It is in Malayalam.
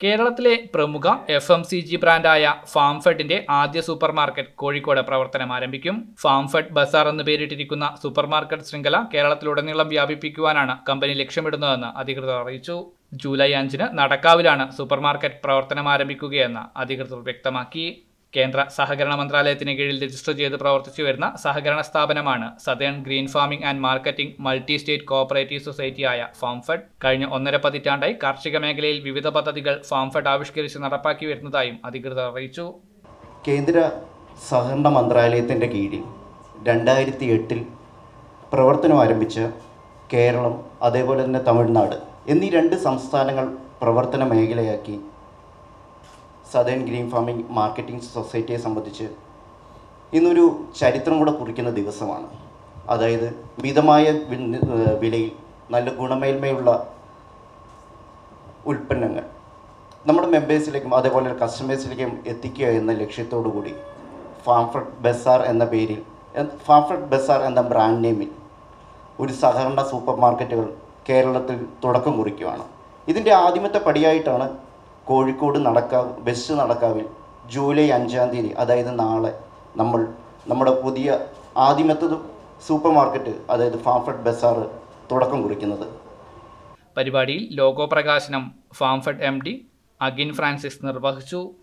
കേരളത്തിലെ പ്രമുഖ എഫ് എം സി ജി ബ്രാൻഡായ ഫാംഫെഡിന്റെ ആദ്യ സൂപ്പർ മാർക്കറ്റ് കോഴിക്കോട് പ്രവർത്തനം ആരംഭിക്കും ഫാംഫെഡ് ബസാർ എന്ന് പേരിട്ടിരിക്കുന്ന സൂപ്പർ മാർക്കറ്റ് ശൃംഖല കേരളത്തിലുടനീളം വ്യാപിപ്പിക്കുവാനാണ് കമ്പനി ലക്ഷ്യമിടുന്നതെന്ന് അധികൃതർ അറിയിച്ചു ജൂലൈ അഞ്ചിന് നടക്കാവിലാണ് സൂപ്പർ മാർക്കറ്റ് പ്രവർത്തനം ആരംഭിക്കുകയെന്ന് അധികൃതർ വ്യക്തമാക്കി കേന്ദ്ര സഹകരണ മന്ത്രാലയത്തിന് കീഴിൽ രജിസ്റ്റർ ചെയ്ത് പ്രവർത്തിച്ചു വരുന്ന സഹകരണ സ്ഥാപനമാണ് southern green farming and marketing multi state cooperative സൊസൈറ്റിയായ ഫാംഫെഡ് കഴിഞ്ഞ ഒന്നര പതിറ്റാണ്ടായി കാർഷിക മേഖലയിൽ വിവിധ പദ്ധതികൾ ഫാംഫെഡ് ആവിഷ്കരിച്ച് നടപ്പാക്കി വരുന്നതായും അധികൃതർ അറിയിച്ചു കേന്ദ്ര സഹകരണ മന്ത്രാലയത്തിൻ്റെ കീഴിൽ രണ്ടായിരത്തി എട്ടിൽ പ്രവർത്തനം ആരംഭിച്ച കേരളം അതേപോലെ തന്നെ തമിഴ്നാട് എന്നീ രണ്ട് സംസ്ഥാനങ്ങൾ പ്രവർത്തന മേഖലയാക്കി സദേൺ ഗ്രീൻ ഫാമിംഗ് മാർക്കറ്റിംഗ് സൊസൈറ്റിയെ സംബന്ധിച്ച് ഇന്നൊരു ചരിത്രം കൂടെ കുറിക്കുന്ന ദിവസമാണ് അതായത് മിതമായ വി- ഏഹ് വിലയിൽ നല്ല ഗുണമേന്മയുള്ള ഉൽപ്പന്നങ്ങൾ നമ്മുടെ മെമ്പേഴ്സിലേക്കും അതേപോലെ കസ്റ്റമേഴ്സിലേക്കും എത്തിക്കുക എന്ന ലക്ഷ്യത്തോടു കൂടി ഫാംഫ്രഡ് ബസാർ എന്ന പേരിൽ എ- ഫാംഫ്രഡ് ബസാർ എന്ന ബ്രാൻഡ് നെയിമിൽ ഒരു സഹകരണ സൂപ്പർ മാർക്കറ്റുകൾ കേരളത്തിൽ തുടക്കം കുറിക്കുകയാണ് ഇതിൻ്റെ ആദ്യമത്തെ പടിയായിട്ടാണ് കോഴിക്കോട് നടക്കാവ് ബെസ്റ്റ് നടക്കാവിൽ ജൂലൈ അഞ്ചാം തീയതി അതായത് നാളെ നമ്മൾ നമ്മുടെ പുതിയ ആദ്യമത്തെ സൂപ്പർ മാർക്കറ്റ് അതായത് ഫാംഫ്രഡ് ബസാർ തുടക്കം കുറിക്കുന്നത് പരിപാടിയിൽ ലോഗോ പ്രകാശനം ഫാംഫെഡ് എം ഡി അഗിൻ ഫ്രാൻസിസ് നിർവഹിച്ചു